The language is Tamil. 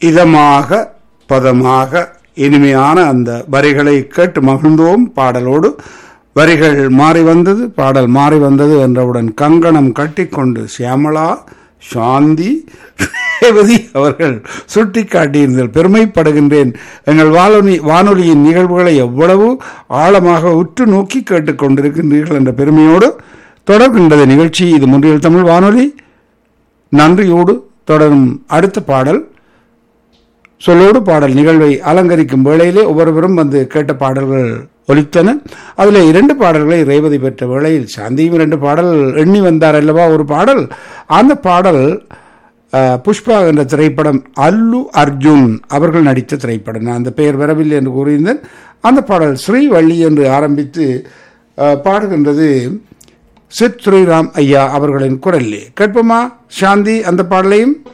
இதமாக பதமாக இனிமையான அந்த வரிகளை கேட்டு மகிழ்ந்தோம் பாடலோடு வரிகள் மாறி வந்தது பாடல் மாறி வந்தது என்றவுடன் கங்கணம் கட்டிக்கொண்டு சியாமளா சாந்தி ரேவதி அவர்கள் சுட்டி காட்டியிருந்தால் பெருமைப்படுகின்றேன் எங்கள் வானொலி வானொலியின் நிகழ்வுகளை எவ்வளவு ஆழமாக உற்று நோக்கி கேட்டுக்கொண்டிருக்கின்றீர்கள் என்ற பெருமையோடு தொடர்கின்றது நிகழ்ச்சி இது முன்றியல் தமிழ் வானொலி நன்றியோடு தொடரும் அடுத்த பாடல் சொல்லோடு பாடல் நிகழ்வை அலங்கரிக்கும் வேளையிலே ஒவ்வொருவரும் வந்து கேட்ட பாடல்கள் ஒலித்தன அதில் இரண்டு பாடல்களை ரேவதி பெற்ற வேளையில் சாந்தியும் இரண்டு பாடல் எண்ணி வந்தார் அல்லவா ஒரு பாடல் அந்த பாடல் அஹ், புஷ்பா என்ற திரைப்படம் அல்லு அர்ஜுன் அவர்கள் நடித்த திரைப்படம் நான் அந்த பெயர் வரவில்லை என்று கூறியிருந்தேன் அந்த பாடல் ஸ்ரீவள்ளி என்று ஆரம்பித்து அஹ், பாடுகின்றது சித் ஸ்ரீராம் ஐயா அவர்களின் குரலிலே கேட்போமா சாந்தி அந்த பாடலையும்